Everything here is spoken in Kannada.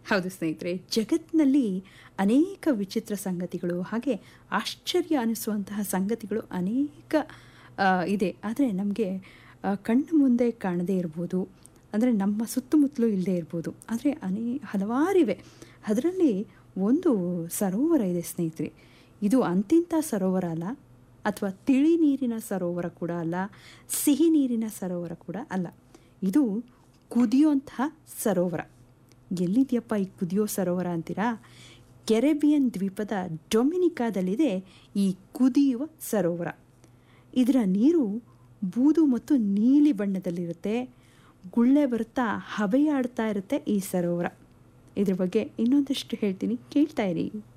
ಹೌದು ಸ್ನೇಹಿತರೆ ಜಗತ್ತಿನಲ್ಲಿ ಅನೇಕ ವಿಚಿತ್ರ ಸಂಗತಿಗಳು ಹಾಗೆ ಆಶ್ಚರ್ಯ ಅನಿಸುವಂತಹ ಸಂಗತಿಗಳು ಅನೇಕ ಆ, ಇದೆ ಆದರೆ ನಮಗೆ ಕಣ್ಣು ಮುಂದೆ ಕಾಣದೇ ಇರ್ಬೋದು ಅಂದರೆ ನಮ್ಮ ಸುತ್ತಮುತ್ತಲೂ ಇಲ್ಲದೆ ಇರ್ಬೋದು ಆದರೆ ಅನೇ ಹಲವಾರಿವೆ ಅದರಲ್ಲಿ ಒಂದು ಸರೋವರ ಇದೆ ಸ್ನೇಹಿತರೆ ಇದು ಅಂತಿಂಥ ಸರೋವರ ಅಲ್ಲ ಅಥವಾ ತಿಳಿ ನೀರಿನ ಸರೋವರ ಕೂಡ ಅಲ್ಲ ಸಿಹಿ ನೀರಿನ ಸರೋವರ ಕೂಡ ಅಲ್ಲ ಇದು ಕುದಿಯುವಂತಹ ಸರೋವರ ಎಲ್ಲಿದೆಯಪ್ಪ ಈ ಕುದಿಯೋ ಸರೋವರ ಅಂತೀರಾ ಕೆರೆಬಿಯನ್ ದ್ವೀಪದ ಡೊಮಿನಿಕಾದಲ್ಲಿದೆ ಈ ಕುದಿಯುವ ಸರೋವರ ಇದರ ನೀರು ಬೂದು ಮತ್ತು ನೀಲಿ ಬಣ್ಣದಲ್ಲಿರುತ್ತೆ ಗುಳ್ಳೆ ಬರುತ್ತಾ ಹಬೆಯಾಡ್ತಾ ಇರುತ್ತೆ ಈ ಸರೋವರ ಇದ್ರ ಬಗ್ಗೆ ಇನ್ನೊಂದಷ್ಟು ಹೇಳ್ತೀನಿ ಕೇಳ್ತಾ ಇರಿ